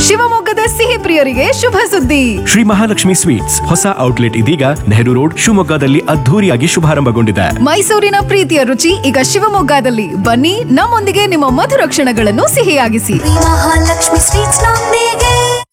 ಶಿವಮೊಗ್ಗದ ಸಿಹಿ ಪ್ರಿಯರಿಗೆ ಶುಭ ಸುದ್ದಿ ಶ್ರೀ ಮಹಾಲಕ್ಷ್ಮಿ ಸ್ವೀಟ್ಸ್ ಹೊಸ ಔಟ್ಲೆಟ್ ಇದೀಗ ನೆಹರು ರೋಡ್ ಶಿವಮೊಗ್ಗದಲ್ಲಿ ಅದ್ಧೂರಿಯಾಗಿ ಶುಭಾರಂಭಗೊಂಡಿದೆ ಮೈಸೂರಿನ ಪ್ರೀತಿಯ ರುಚಿ ಈಗ ಶಿವಮೊಗ್ಗದಲ್ಲಿ ಬನ್ನಿ ನಮ್ಮೊಂದಿಗೆ ನಿಮ್ಮ ಮಧುರ ಕ್ಷಣಗಳನ್ನು ಸಿಹಿಯಾಗಿಸಿ ಮಹಾಲಕ್ಷ್ಮಿ ಸ್ವೀಟ್ಸ್ ನೊಂದಿಗೆ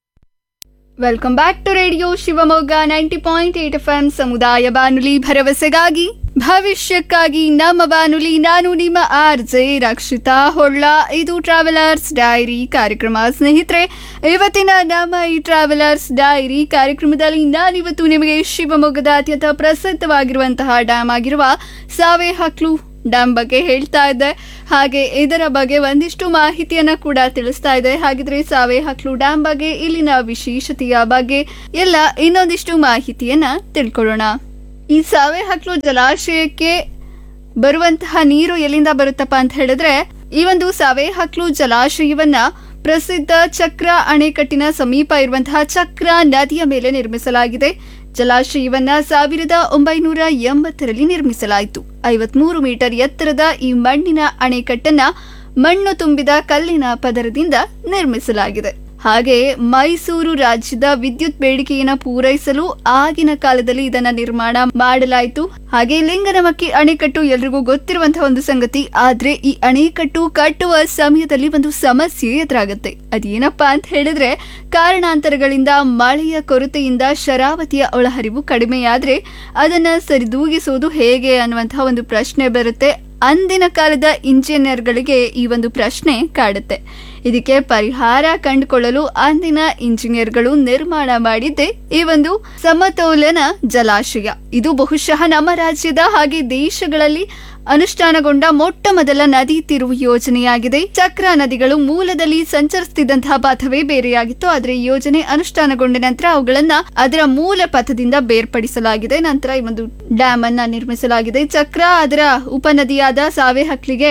welcome back to radio Shivamogga ninety point eight F M ಸಮುದಾಯ ಬಾನುಲಿ ಭರವಸೆಗಾಗಿ ಭವಿಷ್ಯಕ್ಕಾಗಿ ನಮ್ಮ ಬಾನುಲಿ ನಾನು ನಿಮ್ಮ ಆರ್ ಜೆ ರಕ್ಷಿತಾ ಹೊಳ್ಳ ಇದು ಟ್ರಾವೆಲರ್ಸ್ ಡೈರಿ ಕಾರ್ಯಕ್ರಮ ಸ್ನೇಹಿತರೆ ಇವತ್ತಿನ ನಮ್ಮ ಈ ಟ್ರಾವೆಲರ್ಸ್ ಡೈರಿ ಕಾರ್ಯಕ್ರಮದಲ್ಲಿ ನಾನಿವತ್ತು ನಿಮಗೆ ಶಿವಮೊಗ್ಗದ ಅತ್ಯಂತ ಪ್ರಸಿದ್ಧವಾಗಿರುವಂತಹ ಡ್ಯಾಮ್ ಆಗಿರುವ ಸಾವೆ ಹಕ್ಲು ಡ್ಯಾಮ್ ಬಗ್ಗೆ ಹೇಳ್ತಾ ಇದ್ದೆ ಹಾಗೆ ಇದರ ಬಗ್ಗೆ ಒಂದಿಷ್ಟು ಮಾಹಿತಿಯನ್ನ ಕೂಡ ತಿಳಿಸ್ತಾ ಇದೆ ಹಾಗಿದ್ರೆ ಸಾವೆ ಹಕ್ಲು ಡ್ಯಾಮ್ ಬಗ್ಗೆ ಇಲ್ಲಿನ ವಿಶೇಷತೆಯ ಬಗ್ಗೆ ಎಲ್ಲ ಇನ್ನೊಂದಿಷ್ಟು ಮಾಹಿತಿಯನ್ನ ತಿಳ್ಕೊಳ್ಳೋಣ ಈ ಸಾವೆ ಹಕ್ಲು ಜಲಾಶಯಕ್ಕೆ ಬರುವಂತಹ ನೀರು ಎಲ್ಲಿಂದ ಬರುತ್ತಪ್ಪ ಅಂತ ಹೇಳಿದ್ರೆ ಈ ಒಂದು ಸಾವೆ ಹಕ್ಲು ಜಲಾಶಯವನ್ನ ಪ್ರಸಿದ್ಧ ಚಕ್ರ ಅಣೆಕಟ್ಟಿನ ಸಮೀಪ ಇರುವಂತಹ ಚಕ್ರ ನದಿಯ ಮೇಲೆ ನಿರ್ಮಿಸಲಾಗಿದೆ ಜಲಾಶಯವನ್ನ ಸಾವಿರದ ಒಂಬೈನೂರ ಎಂಬತ್ತರಲ್ಲಿ ನಿರ್ಮಿಸಲಾಯಿತು ಐವತ್ಮೂರು ಮೀಟರ್ ಎತ್ತರದ ಈ ಮಣ್ಣಿನ ಅಣೆಕಟ್ಟನ್ನ ಮಣ್ಣು ತುಂಬಿದ ಕಲ್ಲಿನ ಪದರದಿಂದ ನಿರ್ಮಿಸಲಾಗಿದೆ ಹಾಗೆ ಮೈಸೂರು ರಾಜ್ಯದ ವಿದ್ಯುತ್ ಬೇಡಿಕೆಯನ್ನು ಪೂರೈಸಲು ಆಗಿನ ಕಾಲದಲ್ಲಿ ಇದನ್ನ ನಿರ್ಮಾಣ ಮಾಡಲಾಯಿತು ಹಾಗೆ ಲಿಂಗನಮಕ್ಕಿ ಅಣೆಕಟ್ಟು ಎಲ್ರಿಗೂ ಗೊತ್ತಿರುವಂತಹ ಒಂದು ಸಂಗತಿ ಆದ್ರೆ ಈ ಅಣೆಕಟ್ಟು ಕಟ್ಟುವ ಸಮಯದಲ್ಲಿ ಒಂದು ಸಮಸ್ಯೆ ಎದುರಾಗುತ್ತೆ ಅದೇನಪ್ಪಾ ಅಂತ ಹೇಳಿದ್ರೆ ಕಾರಣಾಂತರಗಳಿಂದ ಮಳೆಯ ಕೊರತೆಯಿಂದ ಶರಾವತಿಯ ಒಳಹರಿವು ಕಡಿಮೆಯಾದ್ರೆ ಅದನ್ನ ಸರಿದೂಗಿಸುವುದು ಹೇಗೆ ಅನ್ನುವಂತಹ ಒಂದು ಪ್ರಶ್ನೆ ಬರುತ್ತೆ ಅಂದಿನ ಕಾಲದ ಇಂಜಿನಿಯರ್ಗಳಿಗೆ ಈ ಒಂದು ಪ್ರಶ್ನೆ ಕಾಡುತ್ತೆ ಇದಕ್ಕೆ ಪರಿಹಾರ ಕಂಡುಕೊಳ್ಳಲು ಅಂದಿನ ಇಂಜಿನಿಯರ್ಗಳು ನಿರ್ಮಾಣ ಮಾಡಿದ್ದೆ ಈ ಒಂದು ಸಮತೋಲನ ಜಲಾಶಯ ಇದು ಬಹುಶಃ ನಮ್ಮ ರಾಜ್ಯದ ಹಾಗೆ ದೇಶಗಳಲ್ಲಿ ಅನುಷ್ಠಾನಗೊಂಡ ಮೊಟ್ಟ ಮೊದಲ ನದಿ ತಿರುವು ಯೋಜನೆಯಾಗಿದೆ ಚಕ್ರ ನದಿಗಳು ಮೂಲದಲ್ಲಿ ಸಂಚರಿಸುತ್ತಿದ್ದಂತಹ ಪಥವೇ ಬೇರೆಯಾಗಿತ್ತು ಆದರೆ ಈ ಯೋಜನೆ ಅನುಷ್ಠಾನಗೊಂಡ ನಂತರ ಅವುಗಳನ್ನ ಅದರ ಮೂಲ ಪಥದಿಂದ ಬೇರ್ಪಡಿಸಲಾಗಿದೆ ನಂತರ ಈ ಒಂದು ಡ್ಯಾಮ್ ಅನ್ನ ನಿರ್ಮಿಸಲಾಗಿದೆ ಚಕ್ರ ಅದರ ಉಪನದಿಯಾದ ಸಾವೆ ಹಕ್ಲಿಗೆ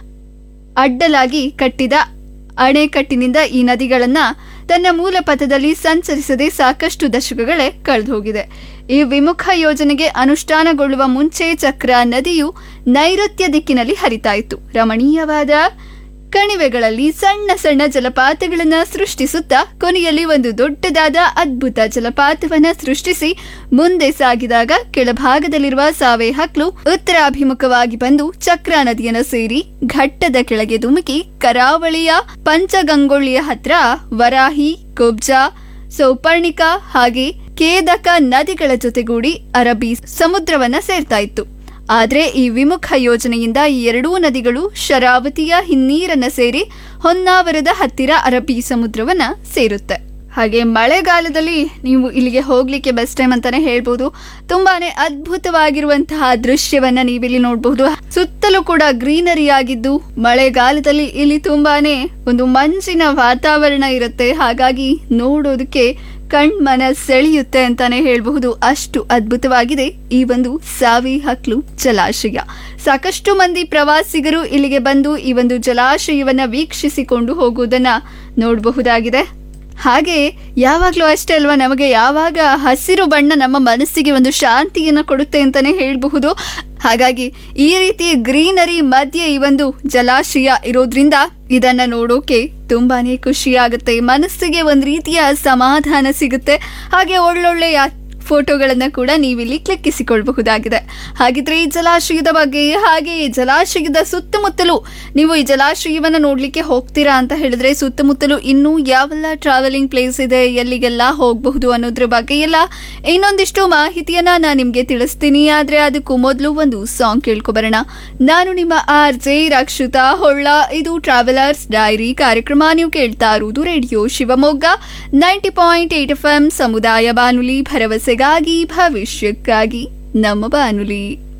ಅಡ್ಡಲಾಗಿ ಕಟ್ಟಿದ ಅಣೆಕಟ್ಟಿನಿಂದ ಈ ನದಿಗಳನ್ನ ತನ್ನ ಮೂಲ ಪಥದಲ್ಲಿ ಸಂಚರಿಸದೆ ಸಾಕಷ್ಟು ದಶಕಗಳೇ ಕಳೆದು ಹೋಗಿದೆ ಈ ವಿಮುಖ ಯೋಜನೆಗೆ ಅನುಷ್ಠಾನಗೊಳ್ಳುವ ಮುಂಚೆ ಚಕ್ರ ನದಿಯು ನೈಋತ್ಯ ದಿಕ್ಕಿನಲ್ಲಿ ಹರಿತಾ ಇತ್ತು ರಮಣೀಯವಾದ ಕಣಿವೆಗಳಲ್ಲಿ ಸಣ್ಣ ಸಣ್ಣ ಜಲಪಾತಗಳನ್ನ ಸೃಷ್ಟಿಸುತ್ತಾ ಕೊನೆಯಲ್ಲಿ ಒಂದು ದೊಡ್ಡದಾದ ಅದ್ಭುತ ಜಲಪಾತವನ್ನ ಸೃಷ್ಟಿಸಿ ಮುಂದೆ ಸಾಗಿದಾಗ ಕೆಳಭಾಗದಲ್ಲಿರುವ ಸಾವೆ ಹಕ್ಲು ಉತ್ತರಾಭಿಮುಖವಾಗಿ ಬಂದು ಚಕ್ರ ನದಿಯನ್ನು ಸೇರಿ ಘಟ್ಟದ ಕೆಳಗೆ ಧುಮುಕಿ ಕರಾವಳಿಯ ಪಂಚಗಂಗೊಳ್ಳಿಯ ಹತ್ರ ವರಾಹಿ ಕುಬ್ಜಾ ಸೌಪರ್ಣಿಕ ಹಾಗೆ ಕೇದಕ ನದಿಗಳ ಜೊತೆಗೂಡಿ ಅರಬ್ಬಿ ಸಮುದ್ರವನ್ನ ಸೇರ್ತಾ ಇತ್ತು ಆದ್ರೆ ಈ ವಿಮುಖ ಯೋಜನೆಯಿಂದ ಈ ಎರಡೂ ನದಿಗಳು ಶರಾವತಿಯ ಹಿನ್ನೀರನ್ನ ಸೇರಿ ಹೊನ್ನಾವರದ ಹತ್ತಿರ ಅರಬ್ಬಿ ಸಮುದ್ರವನ್ನ ಸೇರುತ್ತೆ ಹಾಗೆ ಮಳೆಗಾಲದಲ್ಲಿ ನೀವು ಇಲ್ಲಿಗೆ ಹೋಗ್ಲಿಕ್ಕೆ ಬೆಸ್ಟ್ ಟೈಮ್ ಅಂತಾನೆ ಹೇಳ್ಬೋದು ತುಂಬಾನೇ ಅದ್ಭುತವಾಗಿರುವಂತಹ ದೃಶ್ಯವನ್ನ ನೀವಿಲ್ಲಿ ನೋಡಬಹುದು ಸುತ್ತಲೂ ಕೂಡ ಗ್ರೀನರಿ ಆಗಿದ್ದು ಮಳೆಗಾಲದಲ್ಲಿ ಇಲ್ಲಿ ತುಂಬಾನೇ ಒಂದು ಮಂಜಿನ ವಾತಾವರಣ ಇರುತ್ತೆ ಹಾಗಾಗಿ ನೋಡೋದಕ್ಕೆ ಕಣ್ಮನ ಸೆಳೆಯುತ್ತೆ ಅಂತಾನೆ ಹೇಳಬಹುದು ಅಷ್ಟು ಅದ್ಭುತವಾಗಿದೆ ಈ ಒಂದು ಸಾವಿ ಹಕ್ಲು ಜಲಾಶಯ ಸಾಕಷ್ಟು ಮಂದಿ ಪ್ರವಾಸಿಗರು ಇಲ್ಲಿಗೆ ಬಂದು ಈ ಒಂದು ಜಲಾಶಯವನ್ನ ವೀಕ್ಷಿಸಿಕೊಂಡು ಹೋಗುವುದನ್ನ ನೋಡಬಹುದಾಗಿದೆ ಹಾಗೆ ಯಾವಾಗಲೂ ಅಷ್ಟೇ ಅಲ್ವಾ ನಮಗೆ ಯಾವಾಗ ಹಸಿರು ಬಣ್ಣ ನಮ್ಮ ಮನಸ್ಸಿಗೆ ಒಂದು ಶಾಂತಿಯನ್ನು ಕೊಡುತ್ತೆ ಅಂತಾನೆ ಹೇಳಬಹುದು ಹಾಗಾಗಿ ಈ ರೀತಿ ಗ್ರೀನರಿ ಮಧ್ಯೆ ಈ ಒಂದು ಜಲಾಶಯ ಇರೋದ್ರಿಂದ ಇದನ್ನ ನೋಡೋಕೆ ತುಂಬಾನೇ ಖುಷಿ ಆಗುತ್ತೆ ಮನಸ್ಸಿಗೆ ಒಂದು ರೀತಿಯ ಸಮಾಧಾನ ಸಿಗುತ್ತೆ ಹಾಗೆ ಒಳ್ಳೊಳ್ಳೆಯ ಫೋಟೋಗಳನ್ನ ಕೂಡ ನೀವಿಲ್ಲಿ ಕ್ಲಿಕ್ಕಿಸಿಕೊಳ್ಳಬಹುದಾಗಿದೆ ಹಾಗಿದ್ರೆ ಈ ಜಲಾಶಯದ ಬಗ್ಗೆ ಹಾಗೆ ಈ ಜಲಾಶಯದ ಸುತ್ತಮುತ್ತಲು ನೀವು ಈ ಜಲಾಶಯವನ್ನ ನೋಡ್ಲಿಕ್ಕೆ ಹೋಗ್ತೀರಾ ಅಂತ ಹೇಳಿದ್ರೆ ಸುತ್ತಮುತ್ತಲು ಇನ್ನೂ ಯಾವೆಲ್ಲ ಟ್ರಾವೆಲಿಂಗ್ ಪ್ಲೇಸ್ ಇದೆ ಎಲ್ಲಿಗೆಲ್ಲ ಹೋಗಬಹುದು ಅನ್ನೋದ್ರ ಬಗ್ಗೆ ಎಲ್ಲ ಇನ್ನೊಂದಿಷ್ಟು ಮಾಹಿತಿಯನ್ನ ನಾನು ನಿಮ್ಗೆ ತಿಳಿಸ್ತೀನಿ ಆದ್ರೆ ಅದಕ್ಕೂ ಮೊದಲು ಒಂದು ಸಾಂಗ್ ಕೇಳ್ಕೊಬರೋಣ ನಾನು ನಿಮ್ಮ ಆರ್ ಜೆ ರಕ್ಷಿತಾ ಹೊಳ್ಳ ಇದು ಟ್ರಾವೆಲರ್ಸ್ ಡೈರಿ ಕಾರ್ಯಕ್ರಮ ನೀವು ಕೇಳ್ತಾ ಇರುವುದು radio Shivamogga ninety point eight F M ಸಮುದಾಯ ಬಾನುಲಿ ಭರವಸೆಗಾಗಿ ಭವಿಷ್ಯಕ್ಕಾಗಿ ನಮ್ಮ ಬಾನುಲಿ